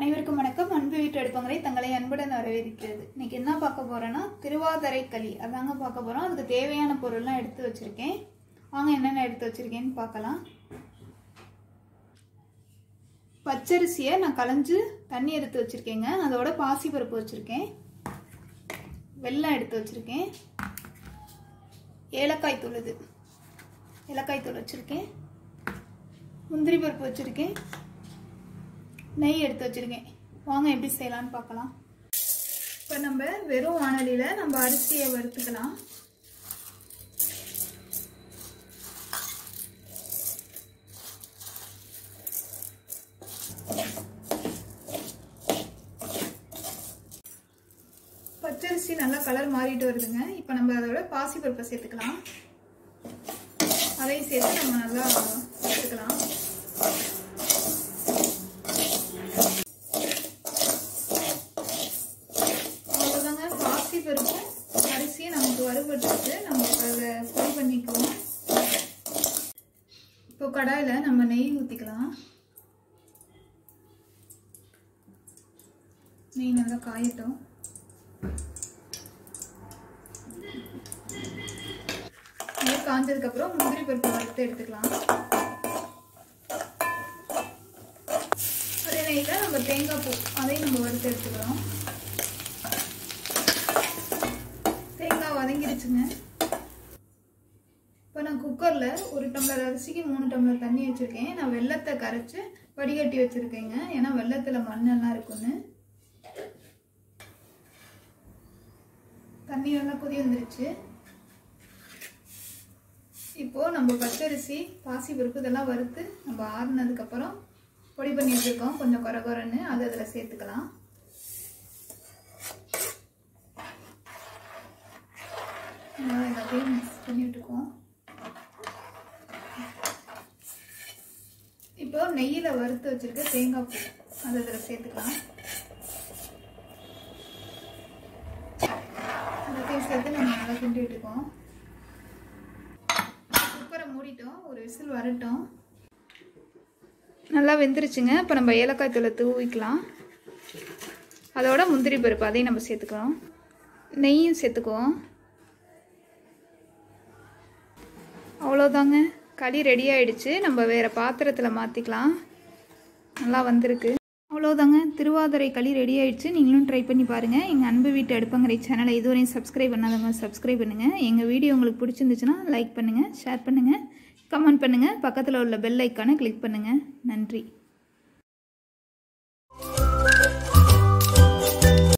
அனைவருக்கும் வணக்கம் அன்பு வீட்டு அடுப்பங்களை தங்களை அன்புடன் வரவேற்கிறது இன்னைக்கு என்ன பார்க்க போறோம்னா திருவாதிரை களி அதாங்க பார்க்க போறோம் அதுக்கு தேவையான பொருள்லாம் எடுத்து வச்சிருக்கேன் வாங்க என்னென்ன எடுத்து வச்சிருக்கேன்னு பார்க்கலாம் பச்சரிசியை நான் களைஞ்சு தண்ணி எடுத்து வச்சிருக்கேங்க அதோட பாசி பருப்பு வச்சிருக்கேன் வெல்லம் எடுத்து வச்சிருக்கேன் ஏலக்காய் தூள் இது ஏலக்காய் தூள் வச்சிருக்கேன் முந்திரி பருப்பு வச்சிருக்கேன் நெய் எடுத்து வச்சிருக்கேன் வாங்க எப்படி செய்யலாம்னு பார்க்கலாம் இப்போ நம்ம வெறும் வானலியில் நம்ம அரிசியை வறுத்துக்கலாம் பச்சரிசி நல்லா கலர் மாறிட்டு வருதுங்க இப்போ நம்ம அதோட பாசி பருப்பை சேர்த்துக்கலாம் அதையும் சேர்த்து நம்ம நல்லா வறுத்துக்கலாம் அவ்வளோதாங்க பாசி பருப்பும் அரிசியும் நமக்கு வறுபட்டுட்டு நம்ம அதை பொடி பண்ணிக்குவோம் இப்போ கடாயில் நம்ம நெய் ஊற்றிக்கலாம் நெய் நல்லா காயட்டும் நெய் காஞ்சதுக்கப்புறம் முந்திரி பருப்பு வறுத்து எடுத்துக்கலாம் அதே நெய்யில் நம்ம தேங்காய் பூ அதையும் நம்ம வறுத்து எடுத்துக்கலாம் தேங்காய் வதங்கிடுச்சுங்க இப்போ நான் குக்கரில் ஒரு டம்ளர் அரிசிக்கு மூணு டம்ளர் தண்ணி வச்சுருக்கேன் நான் வெள்ளத்தை கரைச்சி வடிகட்டி வச்சுருக்கேங்க ஏன்னா வெள்ளத்தில் மண்ணெல்லாம் இருக்குன்னு தண்ணி நல்லா கொதி வந்துருச்சு இப்போது நம்ம பச்சரிசி பாசி பருப்பு இதெல்லாம் வறுத்து நம்ம ஆறுனதுக்கப்புறம் பொடி பண்ணி வச்சுருக்கோம் கொஞ்சம் குறை குறைன்னு அதை அதில் சேர்த்துக்கலாம் நல்லா எல்லாத்தையும் மிக்ஸ் பண்ணி விட்டுக்குவோம் இப்போ நெய்யில் வறுத்து வச்சுருக்க தேங்காய் பூ அதை அதில் சேர்த்துக்கலாம் எல்லாத்தையும் சேர்த்து நம்ம நல்லா கிண்டி விட்டுக்குவோம் குக்கரை மூடிட்டோம் ஒரு விசில் வரட்டும் நல்லா வெந்துருச்சுங்க இப்போ நம்ம ஏலக்காய் தூளை தூவிக்கலாம் அதோட முந்திரி பருப்பு அதையும் நம்ம சேர்த்துக்கிறோம் நெய்யும் சேர்த்துக்குவோம் அவ்வளோதாங்க களி ரெடி ஆயிடுச்சு நம்ம வேறு பாத்திரத்தில் மாற்றிக்கலாம் நல்லா வந்திருக்கு அவ்வளோதாங்க திருவாதிரை களி ரெடி ஆயிடுச்சு நீங்களும் ட்ரை பண்ணி பாருங்கள் எங்கள் அன்பு வீட்டு அடுப்பங்கரை சேனலை இதுவரையும் சப்ஸ்கிரைப் பண்ணாதவங்க சப்ஸ்கிரைப் பண்ணுங்கள் எங்கள் வீடியோ உங்களுக்கு பிடிச்சிருந்துச்சுன்னா லைக் பண்ணுங்கள் ஷேர் பண்ணுங்கள் கமெண்ட் பண்ணுங்கள் பக்கத்தில் உள்ள பெல் ஐக்கானை கிளிக் பண்ணுங்கள் நன்றி